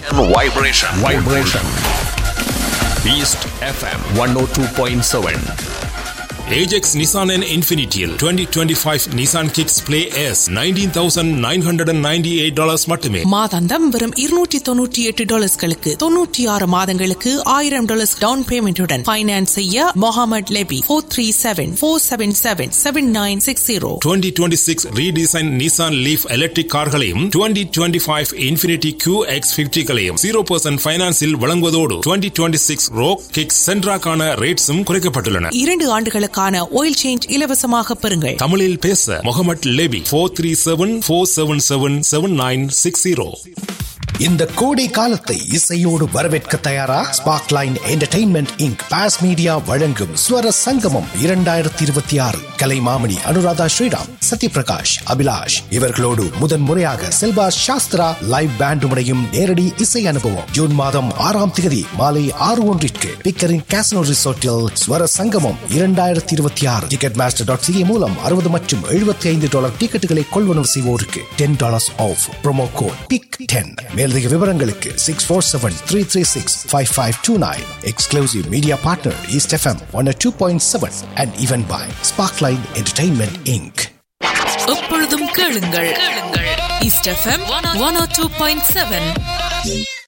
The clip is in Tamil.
Vibration. Vibration. East FM 102.7. Ajax Nissan and Infinitial 2025 Nissan Kicks Play S $19,998 மட்டுமே மாதாந்தம் வெறும் இருநூற்றி தொண்ணூற்றி எட்டு டாலர்ஸ்களுக்கு தொண்ணூற்றி ஆறு மாதங்களுக்கு ஆயிரம் டாலர்ஸ் டவுன் பேமெண்ட்டுடன் ஃபைனான்ஸ் செய்ய Mohamed Lebbe four three seven four seven seven seven nine six zero 2026 redesign Nissan Leaf electric கார்களையும் 2025 இன்ஃபினிட்டி QX50 களையும் 0% ஃபைனான்ஸில் வழங்குவதோடு 2026 ரோக் கிக்ஸ் சென்ட்ராக்கான ரேட்ஸும் குறைக்கப்பட்டுள்ளன இரண்டு ஆண்டுகளுக்கான ஆயில் சேஞ்ச் இலவசமாக பெறுங்கள் தமிழில் பேச Mohamed Lebbe four three seven four seven seven seven nine six zero இந்த கோடை காலத்தை இசையோடு வரவேற்க தயாரா Sparkline entertainment Inc pass media வழங்கும் ஸ்வர சங்கமம் இரண்டாயிரத்தி இருபத்தி ஆறு கலைமாமணி அனுராதா ஸ்ரீராம் சத்யபிரகாஷ் அபிலாஷ் இவர்களோடு முதன் முறையாக செல்வா சாஸ்திரா லைவ் பேண்ட் முறையும் நேரடி இசை அனுபவம் ஜூன் மாதம் ஆறாம் தேதி மாலை ஆறு ஒன்றிற்கு பிக்கரின் கேசனோ ரிசோர்ட்டில் ஸ்வர சங்கமம் இரண்டாயிரத்தி இருபத்தி ஆறு டிக்கெட் மாஸ்டர் டாட் சிஏ மூலம் அறுபது மற்றும் எழுபத்தி ஐந்து டாலர் டிக்கெட்டுகளை கொள்வனவு செய்வோருக்கு ten dollars off promo code big ten மேலதிக விவரங்களுக்கு six four seven three three six five five two nine exclusive media partner East FM one two point seven and even by Sparkline entertainment Inc எப்பொழுதும் கேளுங்கள் கேளுங்கள் East FM one oh two point seven